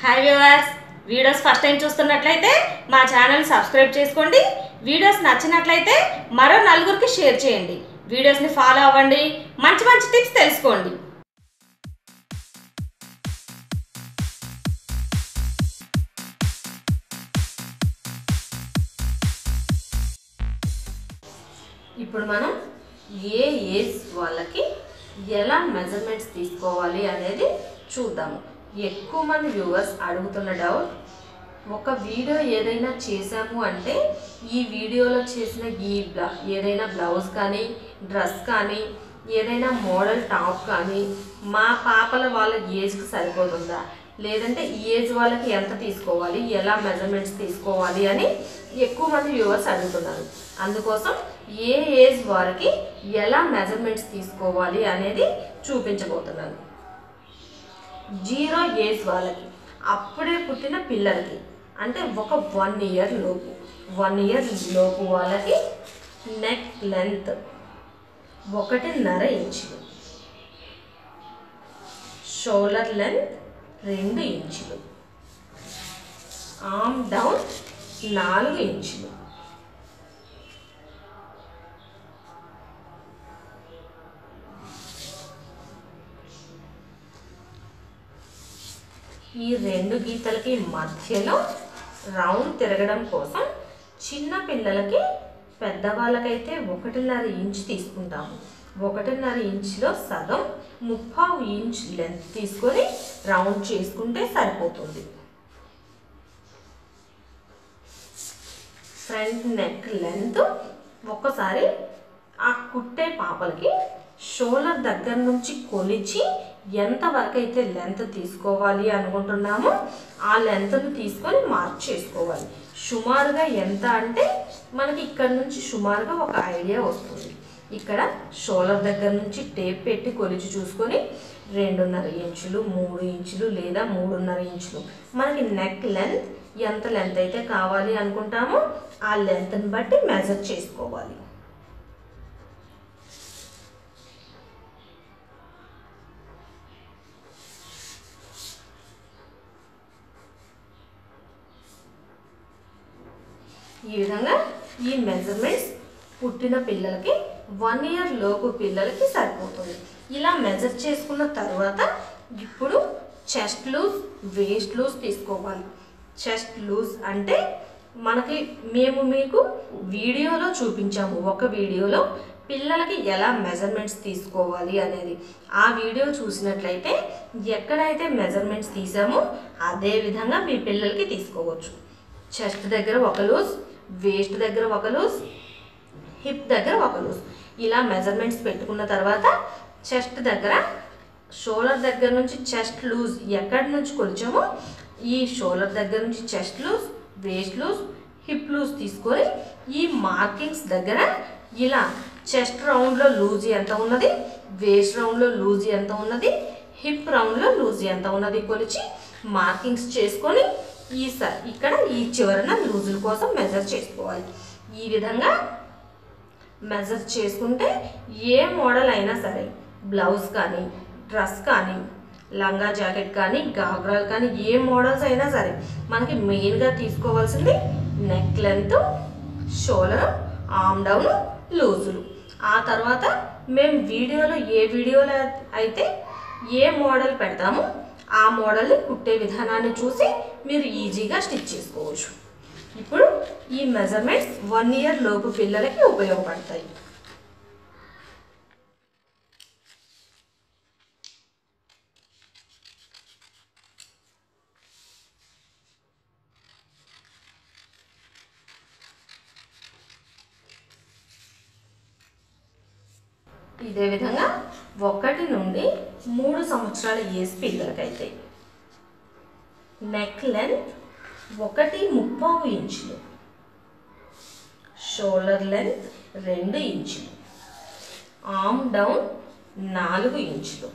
hi viewers videos first time చూస్తున్నట్లయితే మా channel subscribe చేసుకోండి వీడియోస్ నచ్చినట్లయితే మరో నలుగురికి షేర్ చేయండి వీడియోస్ని ఫాలో అవ్వండి మంచి మంచి టిప్స్ తెలుసుకోండి ఇప్పుడు మనం ఏ ఏజ్ వాళ్ళకి ఎలా మెజర్మెంట్స్ తీసుకోవాలి అనేది చూద్దాము ఎక్కువ మంది వ్యూవర్స్ అడుగుతున్న డౌట్ ఒక వీడియో ఏదైనా చేసాము అంటే ఈ వీడియోలో చేసిన ఈ బ్లా ఏదైనా బ్లౌజ్ కానీ డ్రెస్ కానీ ఏదైనా మోడల్ టాప్ కానీ మా పాపల వాళ్ళ ఏజ్కి సరిపోతుందా లేదంటే ఈ ఏజ్ వాళ్ళకి ఎంత తీసుకోవాలి ఎలా మెజర్మెంట్స్ తీసుకోవాలి అని ఎక్కువ మంది వ్యూవర్స్ అడుగుతున్నారు అందుకోసం ఏ ఏజ్ వారికి ఎలా మెజర్మెంట్స్ తీసుకోవాలి అనేది చూపించబోతున్నాను జీరో ఏజ్ వాళ్ళకి అప్పుడే పుట్టిన పిల్లలకి అంటే ఒక వన్ ఇయర్ లోపు వన్ ఇయర్ లోపు వాళ్ళకి నెక్ లెంత్ ఒకటిన్నర ఇంచులు షోల్డర్ లెంత్ రెండు ఇంచులు ఆర్మ్ డౌన్ నాలుగు ఇంచులు ఈ రెండు గీతలకి మధ్యలో రౌండ్ తిరగడం కోసం చిన్న పిల్లలకి పెద్దవాళ్ళకైతే ఒకటిన్నర ఇంచ్ తీసుకుంటాము ఒకటిన్నర ఇంచులో సగం ముప్పావు ఇంచ్ లెంత్ తీసుకొని రౌండ్ చేసుకుంటే సరిపోతుంది ఫ్రంట్ నెక్ లెంత్ ఒక్కసారి ఆ కుట్టే పాపలకి షోల్డర్ దగ్గర నుంచి కొలిచి ఎంత వరకు అయితే లెంత్ తీసుకోవాలి అనుకుంటున్నామో ఆ లెంత్ను తీసుకొని మార్క్ చేసుకోవాలి సుమారుగా ఎంత అంటే మనకి ఇక్కడ నుంచి సుమారుగా ఒక ఐడియా వస్తుంది ఇక్కడ షోల్డర్ దగ్గర నుంచి టేప్ పెట్టి కొలిచి చూసుకొని రెండున్నర ఇంచులు మూడు ఇంచులు లేదా మూడున్నర ఇంచులు మనకి నెక్ లెంత్ ఎంత లెంత్ అయితే కావాలి అనుకుంటామో ఆ లెంత్ని బట్టి మెజర్ చేసుకోవాలి ఈ విధంగా ఈ మెజర్మెంట్స్ పుట్టిన పిల్లలకి వన్ ఇయర్ లోపు పిల్లలకి సరిపోతుంది ఇలా మెజర్ చేసుకున్న తర్వాత ఇప్పుడు చెస్ట్ లూజ్ వేస్ట్ లూజ్ తీసుకోవాలి చెస్ట్ లూజ్ అంటే మనకి మేము మీకు వీడియోలో చూపించాము ఒక వీడియోలో పిల్లలకి ఎలా మెజర్మెంట్స్ తీసుకోవాలి అనేది ఆ వీడియో చూసినట్లయితే ఎక్కడైతే మెజర్మెంట్స్ తీసామో అదే విధంగా మీ పిల్లలకి తీసుకోవచ్చు చెస్ట్ దగ్గర ఒక లూజ్ వేస్ట్ దగ్గర ఒక లూజ్ హిప్ దగ్గర ఒక లూజ్ ఇలా మెజర్మెంట్స్ పెట్టుకున్న తర్వాత చెస్ట్ దగ్గర షోల్డర్ దగ్గర నుంచి చెస్ట్ లూజ్ ఎక్కడి నుంచి కొలిచామో ఈ షోల్డర్ దగ్గర నుంచి chest loose waist loose hip loose తీసుకొని ఈ మార్కింగ్స్ దగ్గర ఇలా చెస్ట్ రౌండ్లో లూజ్ ఎంత ఉన్నది వేస్ట్ రౌండ్లో లూజ్ ఎంత ఉన్నది హిప్ రౌండ్లో లూజ్ ఎంత ఉన్నది కొలిచి మార్కింగ్స్ చేసుకొని ఈ స ఇక్కడ ఈ చివరన లూజుల కోసం మెజర్ చేసుకోవాలి ఈ విధంగా మెజర్ చేసుకుంటే ఏ మోడల్ అయినా సరే బ్లౌజ్ కానీ డ్రెస్ కానీ లంగా జాకెట్ కానీ గాగ్రాలు కానీ ఏ మోడల్స్ అయినా సరే మనకి మెయిన్గా తీసుకోవాల్సింది neck length shoulder arm down లూజులు ఆ తర్వాత మేము వీడియోలో ఏ వీడియోలో అయితే ఏ మోడల్ పెడతామో ఆ మోడల్ని కుట్టే విధానాన్ని చూసి మీరు ఈజీగా స్టిచ్ చేసుకోవచ్చు ఇప్పుడు ఈ మెజర్మెంట్స్ వన్ ఇయర్ లోపు పిల్లలకి ఉపయోగపడతాయి ఇదే విధంగా ఒకటి నుండి మూడు సంవత్సరాల ఏజ్ పిల్లలకైతే నెక్ లెంత్ ఒకటి ముప్పావు ఇంచులు షోల్డర్ లెంత్ రెండు ఇంచులు ఆర్మ్ డౌన్ నాలుగు ఇంచులు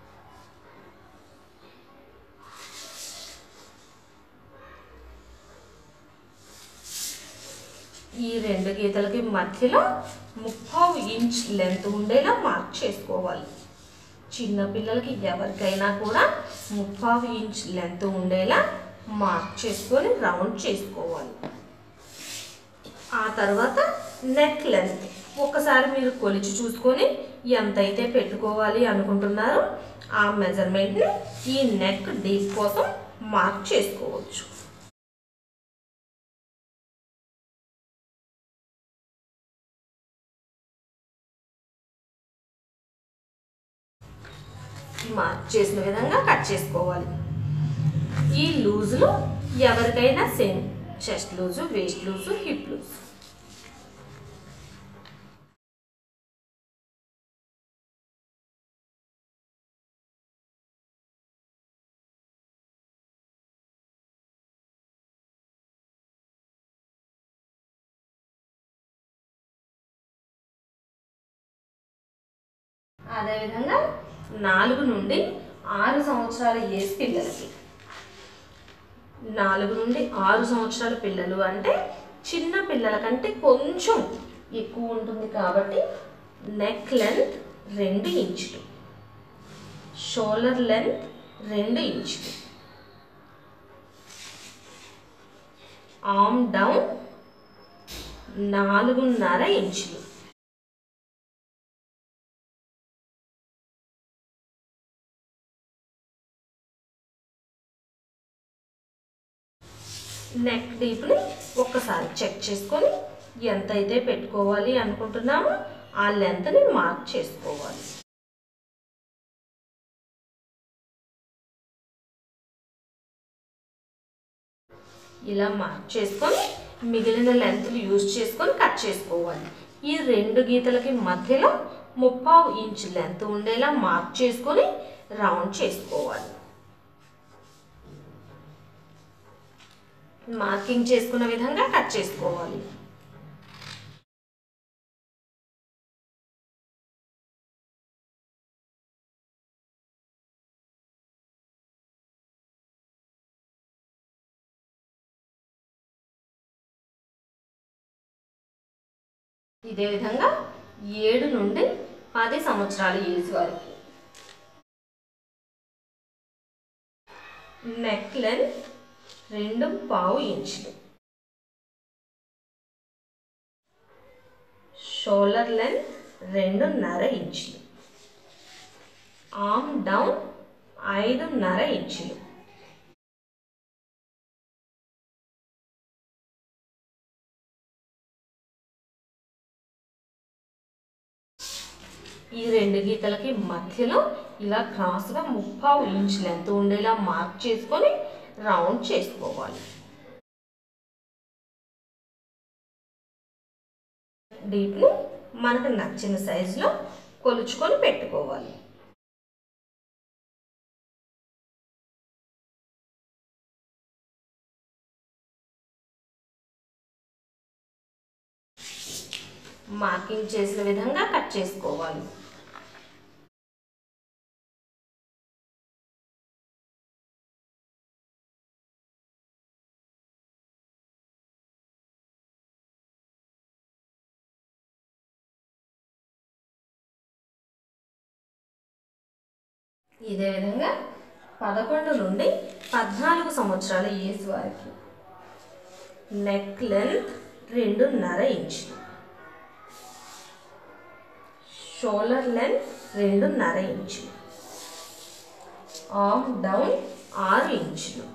ఈ రెండు గీతలకి మధ్యలో ముప్పావు ఇంచ్ లెంత్ ఉండేలా మార్క్ చేసుకోవాలి చిన్న పిల్లలకి ఎవరికైనా కూడా ముప్పావు ఇంచ్ లెంత్ ఉండేలా మార్క్ చేసుకొని రౌండ్ చేసుకోవాలి ఆ తర్వాత నెక్ లెంత్ ఒకసారి మీరు కొలిచి చూసుకొని ఎంత అయితే పెట్టుకోవాలి అనుకుంటున్నారో ఆ మెజర్మెంట్ని ఈ నెక్ డీప్ కోసం మార్క్ చేసుకోవచ్చు మార్క్ చేసిన విధంగా కట్ చేసుకోవాలి ఈ లూజులు ఎవరికైనా same chest loose waist loose hip loose అదేవిధంగా నాలుగు నుండి ఆరు సంవత్సరాల ఏజ్ పిల్లలకి నాలుగు నుండి ఆరు సంవత్సరాల పిల్లలు అంటే చిన్న పిల్లల కంటే కొంచెం ఎక్కువ ఉంటుంది కాబట్టి నెక్ లెంత్ రెండు ఇంచులు షోల్డర్ లెంత్ రెండు ఇంచులు ఆమ్ డౌన్ నాలుగున్నర ఇంచులు నెక్ డీప్ని ఒక్కసారి చెక్ చేసుకొని ఎంత అయితే పెట్టుకోవాలి అనుకుంటున్నామో ఆ లెంత్ని మార్క్ చేసుకోవాలి ఇలా మార్క్ చేసుకొని మిగిలిన లెంత్లు యూజ్ చేసుకొని కట్ చేసుకోవాలి ఈ రెండు గీతలకి మధ్యలో ముప్పావు ఇంచ్ లెంత్ ఉండేలా మార్క్ చేసుకొని రౌండ్ చేసుకోవాలి మార్కింగ్ చేసుకున్న విధంగా కట్ చేసుకోవాలి ఇదే విధంగా ఏడు నుండి పది సంవత్సరాల ఏజ్ వరకు నెక్ లెంత్ రెండు పావు ఇంచులు షోల్డర్ లెంత్ రెండున్నర ఇంచులు ఆర్మ్ డౌన్ ఐదున్నర ఇంచులు ఈ రెండు గీతలకి మధ్యలో ఇలా క్రాస్గా ముప్పావు ఇంచ్ లెంత్ ఉండేలా మార్క్ చేసుకొని రౌండ్ చేసుకోవాలి డీప్ని మనకు నచ్చిన సైజులో కొలుచుకొని పెట్టుకోవాలి మార్కింగ్ చేసిన విధంగా కట్ చేసుకోవాలి ఇదే విధంగా పదకొండు నుండి పద్నాలుగు సంవత్సరాల ఏజ్ వారికి నెక్ లెంత్ రెండున్నర ఇంచులు షోల్డర్ లెంత్ రెండున్నర ఇంచులు ఆర్మ్ డౌన్ ఆరు ఇంచులు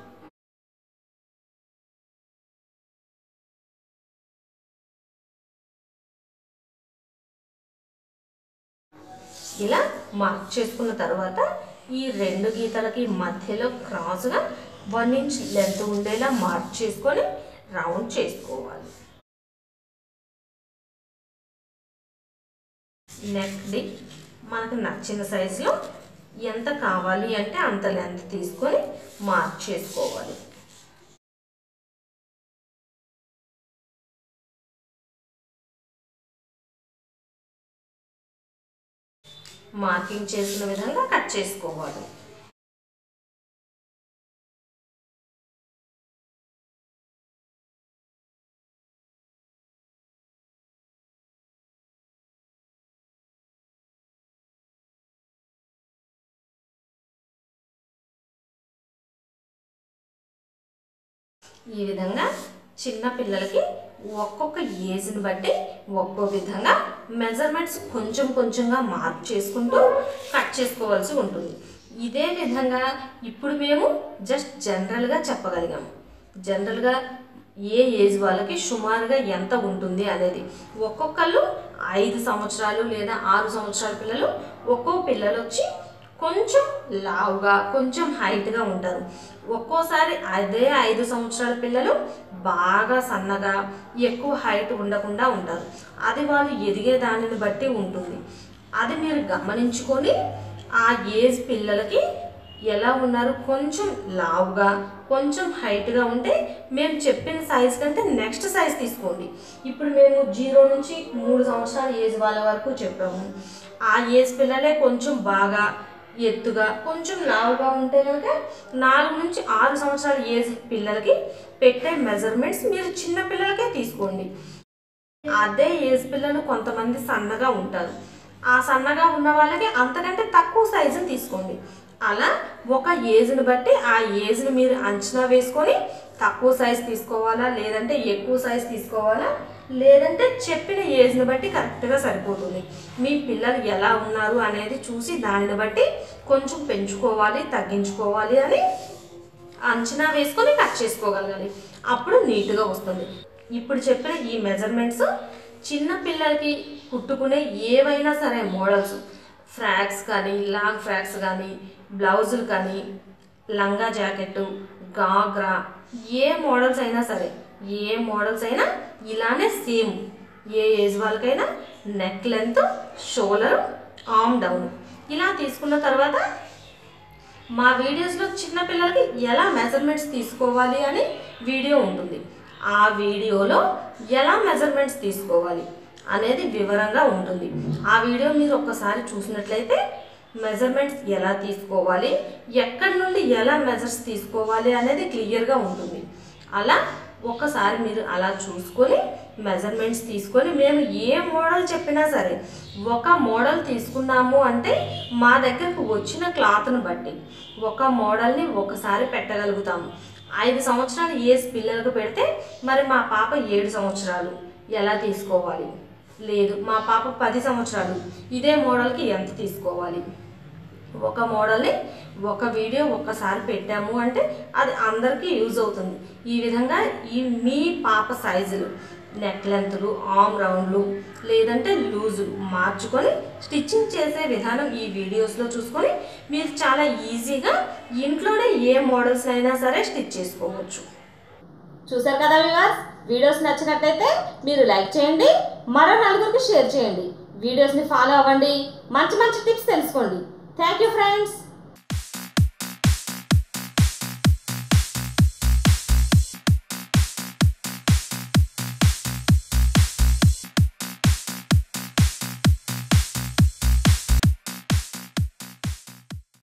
ఇలా మార్క్ చేసుకున్న తర్వాత ఈ రెండు గీతలకి మధ్యలో క్రాస్గా వన్ ఇంచ్ లెంత్ ఉండేలా మార్క్ చేసుకొని రౌండ్ చేసుకోవాలి నెక్ డి మనకు నచ్చిన సైజులో ఎంత కావాలి అంటే అంత లెంత్ తీసుకొని మార్క్ చేసుకోవాలి మార్కింగ్ చేసిన విధంగా కట్ చేసుకోవాలి ఈ విధంగా చిన్న పిల్లలకి ఒక్కొక్క ఏజ్ని బట్టి ఒక్కో విధంగా మెజర్మెంట్స్ కొంచెం కొంచెంగా మార్పు చేసుకుంటూ కట్ చేసుకోవాల్సి ఉంటుంది ఇదే విధంగా ఇప్పుడు మేము జస్ట్ జనరల్గా చెప్పగలిగాము జనరల్గా ఏ ఏజ్ వాళ్ళకి సుమారుగా ఎంత ఉంటుంది అనేది ఒక్కొక్కళ్ళు ఐదు సంవత్సరాలు లేదా ఆరు సంవత్సరాల పిల్లలు ఒక్కో పిల్లలు వచ్చి కొంచెం లావుగా కొంచెం హైట్గా ఉంటారు ఒక్కోసారి అదే ఐదు సంవత్సరాల పిల్లలు బాగా సన్నగా ఎక్కువ హైట్ ఉండకుండా ఉంటారు అది వాళ్ళు ఎదిగే దానిని బట్టి ఉంటుంది అది మీరు గమనించుకొని ఆ ఏజ్ పిల్లలకి ఎలా ఉన్నారు కొంచెం లావుగా కొంచెం హైట్గా ఉంటే మేము చెప్పిన సైజ్ కంటే నెక్స్ట్ సైజ్ తీసుకోండి ఇప్పుడు మేము జీరో నుంచి మూడు సంవత్సరాల ఏజ్ వాళ్ళ వరకు చెప్పాము ఆ ఏజ్ పిల్లలే కొంచెం బాగా ఎత్తుగా కొంచెం లావుగా ఉంటే కనుక నాలుగు నుంచి ఆరు సంవత్సరాల ఏజ్ పిల్లలకి పెట్టే మెజర్మెంట్స్ మీరు చిన్న పిల్లలకే తీసుకోండి అదే ఏజ్ పిల్లలు కొంతమంది సన్నగా ఉంటారు ఆ సన్నగా ఉన్న వాళ్ళకి అంతకంటే తక్కువ సైజుని తీసుకోండి అలా ఒక ఏజ్ని బట్టి ఆ ఏజ్ని మీరు అంచనా వేసుకొని తక్కువ సైజ్ తీసుకోవాలా లేదంటే ఎక్కువ సైజ్ తీసుకోవాలా లేదంటే చెప్పిన ఏజ్ని బట్టి కరెక్ట్గా సరిపోతుంది మీ పిల్లలు ఎలా ఉన్నారు అనేది చూసి దానిని బట్టి కొంచెం పెంచుకోవాలి తగ్గించుకోవాలి అని అంచనా వేసుకొని కట్ చేసుకోగలగాలి అప్పుడు నీట్గా వస్తుంది ఇప్పుడు చెప్పిన ఈ మెజర్మెంట్స్ చిన్న పిల్లలకి కుట్టుకునే ఏవైనా సరే మోడల్స్ ఫ్రాక్స్ కానీ లాంగ్ ఫ్రాక్స్ కానీ బ్లౌజులు కానీ లంగా జాకెట్ గాగ్రా ఏ మోడల్స్ అయినా సరే ఏ మోడల్స్ అయినా ఇలానే సేమ్ ఏ ఏజ్ వాళ్ళకైనా neck length shoulder arm down ఇలా తీసుకున్న తర్వాత మా వీడియోస్లో చిన్న పిల్లలకి ఎలా మెజర్మెంట్స్ తీసుకోవాలి అని వీడియో ఉంటుంది ఆ వీడియోలో ఎలా మెజర్మెంట్స్ తీసుకోవాలి అనేది వివరంగా ఉంటుంది ఆ వీడియో మీరు ఒక్కసారి చూసినట్లయితే మెజర్మెంట్స్ ఎలా తీసుకోవాలి ఎక్కడి నుండి ఎలా మెజర్స్ తీసుకోవాలి అనేది క్లియర్గా ఉంటుంది అలా ఒక్కసారి మీరు అలా చూసుకొని మెజర్మెంట్స్ తీసుకొని మేము ఏ మోడల్ చెప్పినా సరే ఒక మోడల్ తీసుకున్నాము అంటే మా దగ్గరకు వచ్చిన క్లాత్ను బట్టి ఒక మోడల్ని ఒకసారి పెట్టగలుగుతాము ఐదు సంవత్సరాలు ఏజ్ పిల్లలకు పెడితే మరి మా పాప ఏడు సంవత్సరాలు ఎలా తీసుకోవాలి లేదు మా పాప పది సంవత్సరాలు ఇదే మోడల్కి ఎంత తీసుకోవాలి ఒక మోడల్ని ఒక వీడియో ఒక్కసారి పెట్టాము అంటే అది అందరికీ యూజ్ అవుతుంది ఈ విధంగా ఈ మీ పాప సైజులు నెక్ లెంత్లు ఆమ్ రౌండ్లు లేదంటే లూజులు మార్చుకొని స్టిచ్చింగ్ చేసే విధానం ఈ వీడియోస్లో చూసుకొని మీరు చాలా ఈజీగా ఇంట్లోనే ఏ మోడల్స్ అయినా సరే స్టిచ్ చేసుకోవచ్చు చూసారు కదా వివాస్ వీడియోస్ నచ్చినట్లయితే మీరు లైక్ చేయండి మరో నలుగురికి షేర్ చేయండి వీడియోస్ని ఫాలో అవ్వండి మంచి మంచి టిప్స్ తెలుసుకోండి థ్యాంక్ యూ ఫ్రెండ్స్